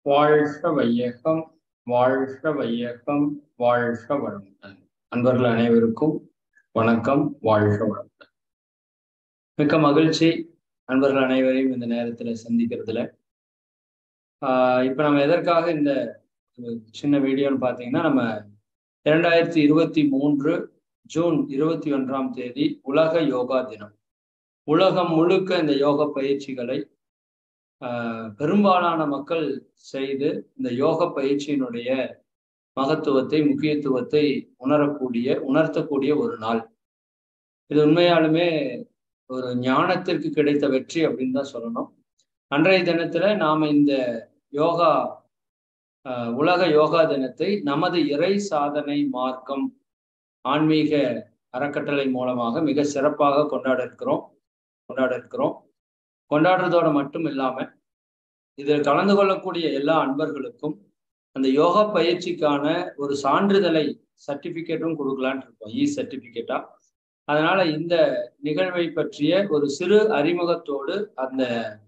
வாழ்க வையகம் வாழ்க வையகம் வாழ்க வளமுடன் அன்பர்கள் அனைவருக்கும் வணக்கம் வாழ்க வளமுடன் மிக்க மகிழ்ச்சி அன்பர்கள் அனைவரையும் இந்த நேரத்துல சந்திக்கிறதுல ஆஹ் இப்ப நம்ம எதற்காக இந்த ஒரு சின்ன வீடியோன்னு பார்த்தீங்கன்னா நம்ம இரண்டாயிரத்தி இருபத்தி மூன்று ஜூன் இருபத்தி ஒன்றாம் தேதி உலக யோகா தினம் உலகம் முழுக்க இந்த யோக பயிற்சிகளை பெரும்பாலான மக்கள் செய்து இந்த யோக பயிற்சியினுடைய மகத்துவத்தை முக்கியத்துவத்தை உணரக்கூடிய உணர்த்தக்கூடிய ஒரு நாள் இது உண்மையாலுமே ஒரு ஞானத்திற்கு கிடைத்த வெற்றி அப்படின்னு தான் சொல்லணும் அன்றைய தினத்துல நாம இந்த யோகா உலக யோகா தினத்தை நமது இறை சாதனை மார்க்கம் ஆன்மீக அறக்கட்டளை மூலமாக மிக சிறப்பாக கொண்டாட இருக்கிறோம் கொண்டாட இருக்கிறோம் கொண்டாடுறதோட மட்டும் இல்லாம இதில் கலந்து கொள்ளக்கூடிய எல்லா அன்பர்களுக்கும் அந்த யோகா பயிற்சிக்கான ஒரு சான்றிதழை சர்டிபிகேட்டும் கொடுக்கலான் இருக்கோம் இ சர்டிபிகேட்டா அதனால இந்த நிகழ்வை பற்றிய ஒரு சிறு அறிமுகத்தோடு அந்த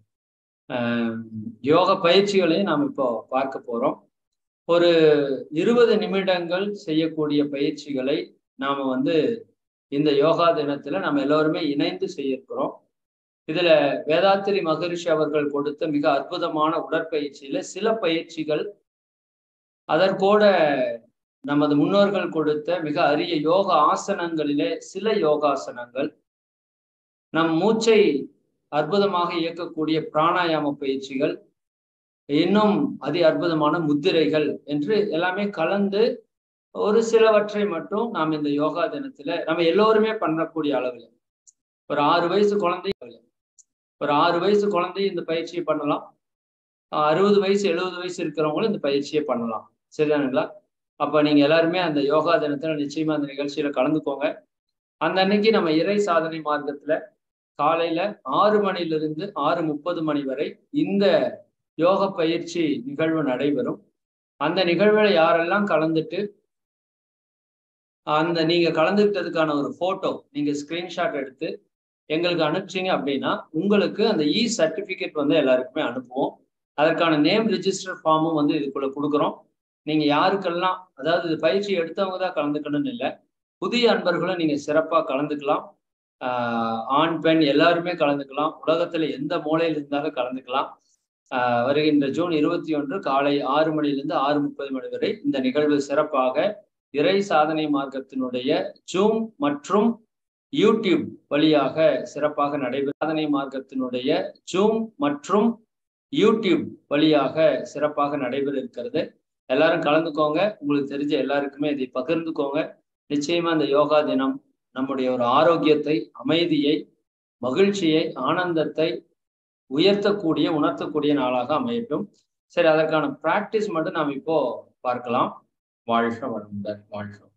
யோக பயிற்சிகளையும் நாம் இப்போ பார்க்க போறோம் ஒரு இருபது நிமிடங்கள் செய்யக்கூடிய பயிற்சிகளை நாம வந்து இந்த யோகா தினத்துல நம்ம எல்லோருமே இணைந்து செய்யிருக்கிறோம் இதுல வேதாத்திரி மகரிஷி அவர்கள் கொடுத்த மிக அற்புதமான உடற்பயிற்சியில சில பயிற்சிகள் அதற்கூட நமது முன்னோர்கள் கொடுத்த மிக அரிய யோக ஆசனங்களிலே சில யோகாசனங்கள் நம் மூச்சை அற்புதமாக இயக்கக்கூடிய பிராணாயாம பயிற்சிகள் இன்னும் அதி அற்புதமான முத்திரைகள் என்று எல்லாமே கலந்து ஒரு சிலவற்றை மட்டும் நாம் இந்த யோகா தினத்துல நம்ம எல்லோருமே பண்ணக்கூடிய அளவில் ஒரு ஆறு வயசு குழந்தை ஒரு ஆறு வயசு குழந்தை இந்த பயிற்சியை பண்ணலாம் அறுபது வயசு எழுபது வயசு இருக்கிறவங்களும் இந்த பயிற்சியை பண்ணலாம் சரிதானுங்களா அப்ப நீங்க எல்லாருமே அந்த யோகா தினத்துல நிச்சயமா அந்த நிகழ்ச்சியில கலந்துக்கோங்க அந்த அன்னைக்கு நம்ம இறை சாதனை மார்க்கத்துல காலையில ஆறு மணிலிருந்து ஆறு முப்பது மணி வரை இந்த யோக பயிற்சி நிகழ்வு நடைபெறும் அந்த நிகழ்வுல யாரெல்லாம் கலந்துட்டு அந்த நீங்க கலந்துக்கிட்டதுக்கான ஒரு போட்டோ நீங்க ஸ்கிரீன்ஷாட் எடுத்து எங்களுக்கு அனுப்பிச்சிங்க அப்படின்னா உங்களுக்கு அந்த இ சர்டிஃபிகேட் வந்து எல்லாருக்குமே அனுப்புவோம் அதற்கான நேம் ரிஜிஸ்டர் ஃபார்மும் வந்து இதுக்குள்ள கொடுக்குறோம் நீங்க யாருக்கெல்லாம் அதாவது இது பயிற்சி எடுத்தவங்க தான் கலந்துக்கணும்னு இல்லை புதிய அன்பர்களும் நீங்க சிறப்பாக கலந்துக்கலாம் ஆண் பெண் எல்லாருமே கலந்துக்கலாம் உலகத்துல எந்த மூலையில் இருந்தாலும் கலந்துக்கலாம் வருகின்ற ஜூன் இருபத்தி ஒன்று காலை ஆறு மணிலிருந்து ஆறு முப்பது மணி வரை இந்த நிகழ்வு சிறப்பாக இறை சாதனை மார்க்கத்தினுடைய ஜூம் மற்றும் யூடியூப் வழியாக சிறப்பாக நடைபெறும் சாதனை மார்க்கத்தினுடைய ஜூம் மற்றும் யூடியூப் வழியாக சிறப்பாக நடைபெற இருக்கிறது எல்லாரும் கலந்துக்கோங்க உங்களுக்கு தெரிஞ்ச எல்லாருக்குமே இதை பகிர்ந்துக்கோங்க நிச்சயமா இந்த யோகா தினம் நம்முடைய ஒரு ஆரோக்கியத்தை அமைதியை மகிழ்ச்சியை ஆனந்தத்தை உயர்த்தக்கூடிய உணர்த்தக்கூடிய நாளாக அமையட்டும் சரி அதற்கான பிராக்டிஸ் மட்டும் நாம் இப்போ பார்க்கலாம் வாழ்க வளமுடன் வாழ்க